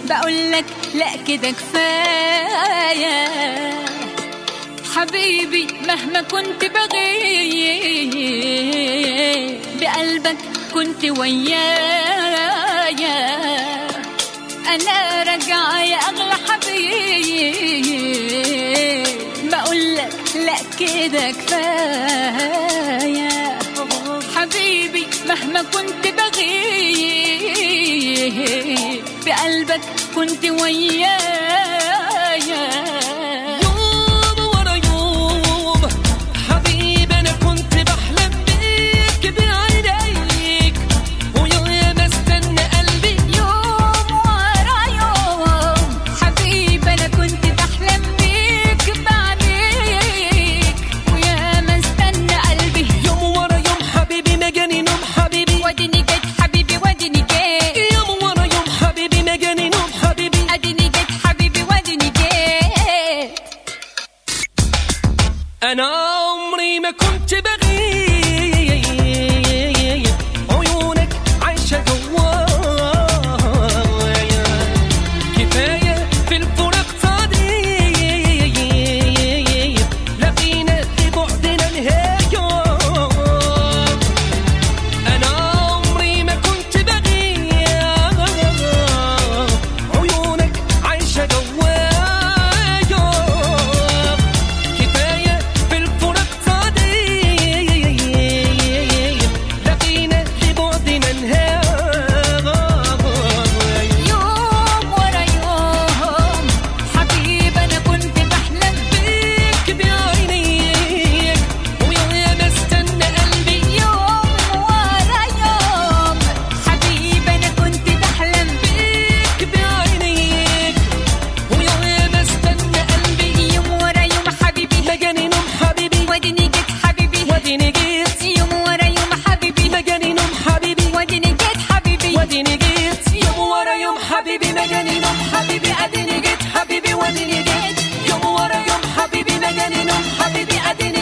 بقولك لا كده كفاية حبيبي مهما كنت بغيب بقلبك كنت ويايا أنا راجعة يا أغلى حبيب بقولك لا كده كفاية حبيبي مهما كنت بغيب بقلبك كنت ويايا يوم ورا يوم حبيبي انا كنت بحلم بيك بعينيك ويا ما استنى قلبي يوم ورا يوم حبيبي انا كنت بحلم بيك بعديك ويا ما استنى قلبي يوم ورا يوم حبيبي ما جاني نوم حبيبي وديني جيت حبيبي وديني جيت يوم ورا يوم حبيبي ما جاني نوم حبيبي اديني جيت حبيبي وديني جيت انا عمري ما كنت بغيب عيونك عايشه جوايا كفايه في الفراق صديق لقينا لبعدنا نهايه انا عمري ما كنت بغيب عيونك عايشه جوايا كفايه في الفراق صديق لقينا لبعدنا نهايه يوم ورا يوم حبيبي انا كنت بحلم بيك بعينيك ويا ما استنى قلبي يوم ورا يوم حبيبي انا كنت بحلم بيك بعينيك ويا ما استنى قلبي يوم ورا يوم حبيبي ما جاني نوم حبيبي وديني جيت حبيبي وديني جيت يوم ورا يوم حبيبي ما جاني نوم حبيبي وديني جيت حبيبي وديني جيت يوم ورا يوم حبيبي ما جاني نوم حبيبي اديني جيت حبيبي وديني جيت يوم ورا يوم حبيبي ما جاني نوم حبيبي اديني